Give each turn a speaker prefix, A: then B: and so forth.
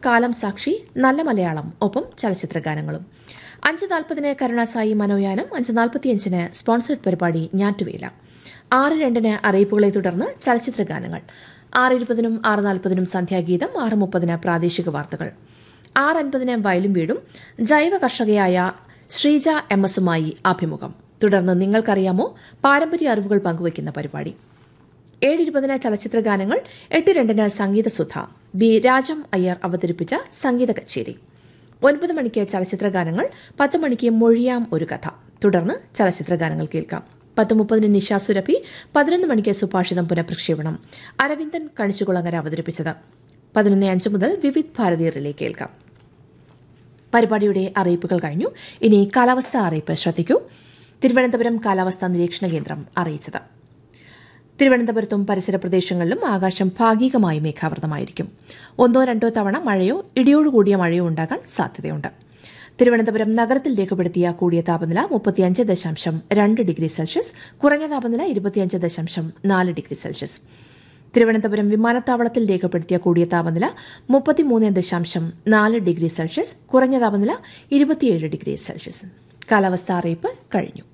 A: കാലം സാക്ഷി നല്ല മലയാളം ഒപ്പം ചലച്ചിത്ര ഗാനങ്ങളും അഞ്ച് നാൽപ്പതിന് കരുണാസായി മനോയാനം അഞ്ച് നാൽപ്പത്തിയഞ്ചിന് സ്പോൺസേഡ് പരിപാടി ഞാറ്റുവേല ആറ് രണ്ടിന് അറിയിപ്പുകളെ തുടർന്ന് ചലച്ചിത്ര ഗാനങ്ങൾ ആറ് ഇരുപതിനും ആറ് നാൽപ്പതിനും സന്ധ്യാഗീതം ആറ് മുപ്പതിന് പ്രാദേശിക വാർത്തകൾ ആറ് അൻപതിന് വയലും വീടും ജൈവ കർഷകയായ ശ്രീജ എം എസുമായി അഭിമുഖം തുടർന്ന് നിങ്ങൾക്കറിയാമോ പാരമ്പര്യ അറിവുകൾ പങ്കുവയ്ക്കുന്ന പരിപാടി ഏഴ് ഇരുപതിന് ചലച്ചിത്ര ഗാനങ്ങൾ എട്ട് രണ്ടിന് സംഗീത സുധ ബി രാജം അയ്യർ അവതരിപ്പിച്ച സംഗീത കച്ചേരി ഒൻപത് മണിക്ക് ചലച്ചിത്ര ഗാനങ്ങൾ പത്ത് മണിക്ക് മൊഴിയാം ഒരു കഥ തുടർന്ന് ചലച്ചിത്ര ഗാനങ്ങൾ കേൾക്കാം പത്ത് മുപ്പതിന് നിഷ സുരഭി പതിനൊന്ന് മണിക്ക് സുഭാഷിതം പുനഃപ്രക്ഷേപണം അരവിന്ദൻ കണിച്ചുകുളങ്ങര അവതരിപ്പിച്ചത് പതിനൊന്ന് അഞ്ച് മുതൽ വിവിധ് ഭാരതി റിലേ കേൾക്കാം പരിപാടിയുടെ അറിയിപ്പുകൾ കഴിഞ്ഞു ഇനി കാലാവസ്ഥ അറിയിപ്പ് ശ്രദ്ധിക്കൂ തിരുവനന്തപുരം കാലാവസ്ഥാ നിരീക്ഷണ കേന്ദ്രം അറിയിച്ചത് തിരുവനന്തപുരത്തും പരിസര പ്രദേശങ്ങളിലും ആകാശം ഭാഗികമായി മേഘാവൃതമായിരിക്കും ഒന്നോ രണ്ടോ തവണ മഴയോ ഇടിയോടുകൂടിയ മഴയോ ഉണ്ടാകാൻ സാധ്യതയുണ്ട് തിരുവനന്തപുരം നഗരത്തിൽ രേഖപ്പെടുത്തിയ കൂടിയ താപനില മുപ്പത്തിയഞ്ച് ദശാംശം രണ്ട് ഡിഗ്രി സെൽഷ്യസ് കുറഞ്ഞ താപനില ഇരുപത്തിയഞ്ച് ദശാംശം നാല് ഡിഗ്രി സെൽഷ്യസ് തിരുവനന്തപുരം വിമാനത്താവളത്തിൽ രേഖപ്പെടുത്തിയ കൂടിയ താപനില മുപ്പത്തിമൂന്ന് ദശാംശം നാല് ഡിഗ്രി സെൽഷ്യസ് കുറഞ്ഞ താപനില ഇരുപത്തിയേഴ് ഡിഗ്രി സെൽഷ്യസ് കാലാവസ്ഥാ അറിയിപ്പ് കഴിഞ്ഞു